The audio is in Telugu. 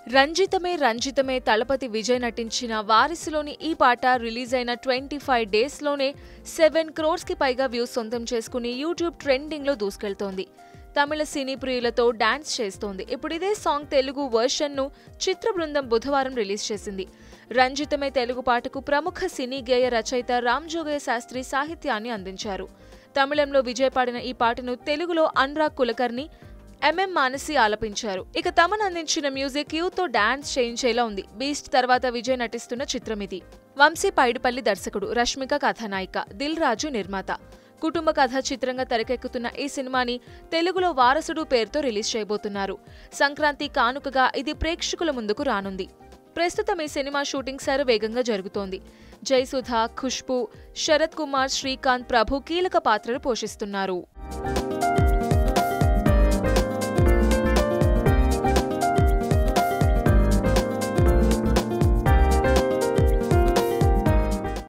రంజితమే రంజితమే తలపతి విజయ్ నటించిన వారిసులోని ఈ పాట రిలీజ్ అయిన ట్వంటీ ఫైవ్ డేస్లోనే సెవెన్ క్రోర్స్కి పైగా వ్యూస్ సొంతం చేసుకుని యూట్యూబ్ ట్రెండింగ్లో దూసుకెళ్తోంది తమిళ సినీ ప్రియులతో డాన్స్ చేస్తోంది ఇప్పుడు ఇదే సాంగ్ తెలుగు వర్షన్ను చిత్ర బృందం బుధవారం రిలీజ్ చేసింది రంజితమే తెలుగు పాటకు ప్రముఖ సినీ గేయ రచయిత రామ్ జోగయ్య శాస్త్రి సాహిత్యాన్ని అందించారు తమిళంలో విజయ్ పాడిన ఈ పాటను తెలుగులో అనురాగ్ కులకర్ణి ఎంఎం మానసి ఆలపించారు ఇక తమన్ అందించిన మ్యూజిక్ యూత్ తో డాన్స్ చేయించేలా ఉంది బీస్ట్ తర్వాత విజయ్ నటిస్తున్న చిత్రం ఇది వంశీ పైడిపల్లి దర్శకుడు రష్మిక కథానాయిక దిల్ రాజు నిర్మాత కుటుంబ కథ చిత్రంగా తెరకెక్కుతున్న ఈ సినిమాని తెలుగులో వారసుడు పేరుతో రిలీజ్ చేయబోతున్నారు సంక్రాంతి కానుకగా ఇది ప్రేక్షకుల ముందుకు రానుంది ప్రస్తుతం ఈ సినిమా షూటింగ్ శరవేగంగా జరుగుతోంది జయసుధ ఖుష్బు శరత్ కుమార్ శ్రీకాంత్ ప్రభు కీలక పాత్రలు పోషిస్తున్నారు